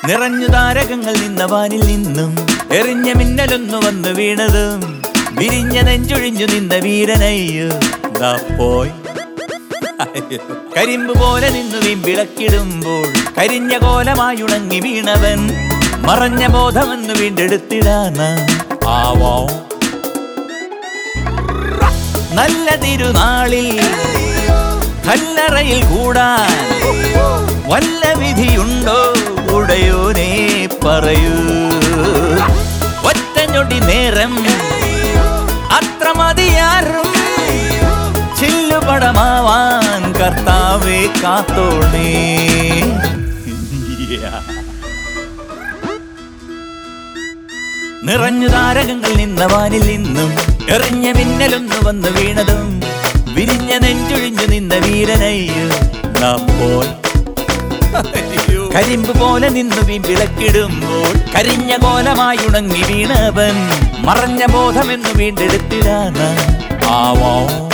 നിറഞ്ഞു താരകങ്ങൾ നിന്ന വാനിൽ നിന്നും എറിഞ്ഞ മിന്നലൊന്നു വന്നു വീണതും വിരിഞ്ഞ നെഞ്ചൊഴിഞ്ഞു നിന്ന വീരനയ്യോ ദാ പോയി അയ്യോ. കരിമ്പ് പോലെ നിന്നു വിളക്കിടുമ്പോൾ കരിഞ്ഞ കോലമായുണങ്ങി വീണവൻ മറഞ്ഞ ബോധമെന്ന് വീണ്ടെടുത്തിടാന ആവോ നല്ല തിരുനാളിൽ കല്ലറയിൽ കൂടാൻ വല്ല വിധിയുണ്ടോ ഉടയോനെ പറയൂ ഒറ്റഞ്ഞൊടി നേരം അത്ര മതിയാറും ചില്ലുപടമാവാൻ കർത്താവെ കാത്തോണേ Yeah. നിറഞ്ഞു താരകങ്ങൾ നിന്ന വാനിൽ നിന്നും എറിഞ്ഞ മിന്നലൊന്നു വന്ന് വീണതും വിരിഞ്ഞ നെഞ്ചൊഴിഞ്ഞു നിന്ന വീരനയ്യോ നാം പോയി കരിമ്പ് പോലെ നിന്നു വിളക്കിടുമ്പോൾ കരിഞ്ഞ കോലമായി ഉണങ്ങി വീണവൻ മറഞ്ഞ ബോധമെന്നു വീണ്ടെടുത്തിടാന ആവോ